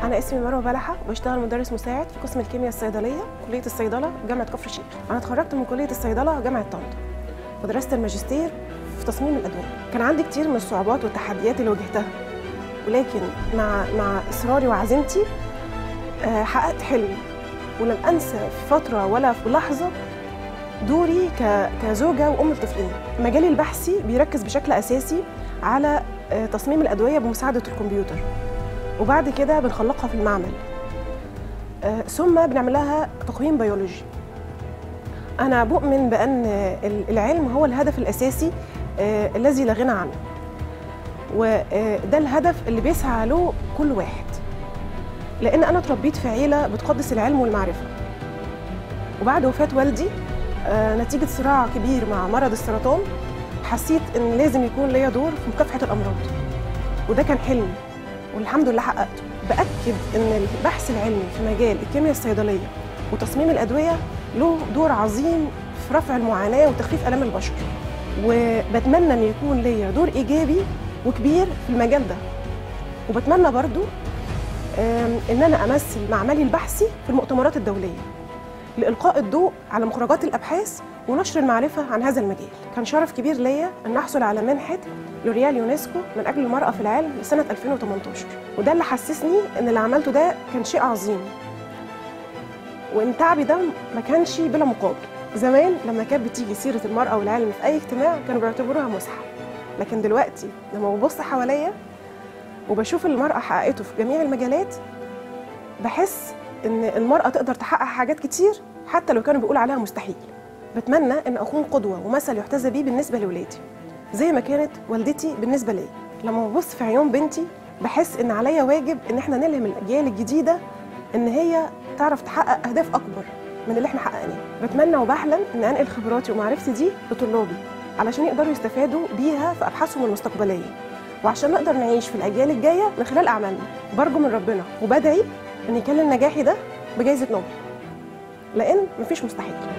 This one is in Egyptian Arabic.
أنا اسمي مروة بلحة وبشتغل مدرس مساعد في قسم الكيمياء الصيدلية كلية الصيدلة جامعة كفر الشيخ أنا اتخرجت من كلية الصيدلة جامعة طنطا ودرست الماجستير في تصميم الأدوية كان عندي كتير من الصعوبات والتحديات اللي واجهتها ولكن مع مع إصراري وعزيمتي آه، حققت حلمي ولم أنسى في فترة ولا في لحظة دوري ك- كزوجة وأم لطفلين مجالي البحثي بيركز بشكل أساسي على آه، تصميم الأدوية بمساعدة الكمبيوتر وبعد كده بنخلقها في المعمل آه، ثم بنعمل لها تقويم بيولوجي أنا بؤمن بأن ال- العلم هو الهدف الأساسي آه، الذي لا غنى عنه وده الهدف اللي بيسعى له كل واحد لأن أنا اتربيت في عيلة بتقدس العلم والمعرفة وبعد وفاة والدي آه، نتيجة صراع كبير مع مرض السرطان حسيت إن لازم يكون ليا دور في مكافحة الأمراض وده كان حلمي والحمد لله حققته بأكد إن البحث العلمي في مجال الكيمياء الصيدلية وتصميم الأدوية له دور عظيم في رفع المعاناة وتخفيف آلام البشر وبتمنى إن يكون ليا دور إيجابي وكبير في المجال ده وبتمنى برضو آم، إن أنا أمثل معملي البحثي في المؤتمرات الدولية لإلقاء الضوء على مخرجات الأبحاث ونشر المعرفة عن هذا المجال كان شرف كبير ليا أن أحصل على منحة لوريال يونسكو من أجل المرأة في العالم لسنة 2018 وده اللي حسسني أن اللي عملته ده كان شيء عظيم وإن تعبي ده ما كانش بلا مقابل زمان لما كانت بتيجي سيرة المرأة والعلم في أي اجتماع كانوا بيعتبروها مسحة لكن دلوقتي لما ببص حواليا وبشوف اللي المرأة حققته في جميع المجالات بحس ان المرأة تقدر تحقق حاجات كتير حتى لو كانوا بيقولوا عليها مستحيل بتمنى ان اكون قدوة ومثل يحتذى بيه بالنسبة لولادي زي ما كانت والدتي بالنسبة لي لما ببص في عيون بنتي بحس ان عليا واجب ان احنا نلهم الاجيال الجديدة ان هي تعرف تحقق اهداف اكبر من اللي احنا حققناه بتمنى وبحلم ان انقل خبراتي ومعرفتي دي لطلابي علشان يقدروا يستفادوا بيها في ابحاثهم المستقبليه وعشان نقدر نعيش في الاجيال الجايه من خلال اعمالنا برجو من ربنا وبدعي ان يكلل نجاحي ده بجائزه نوبل لان مفيش مستحيل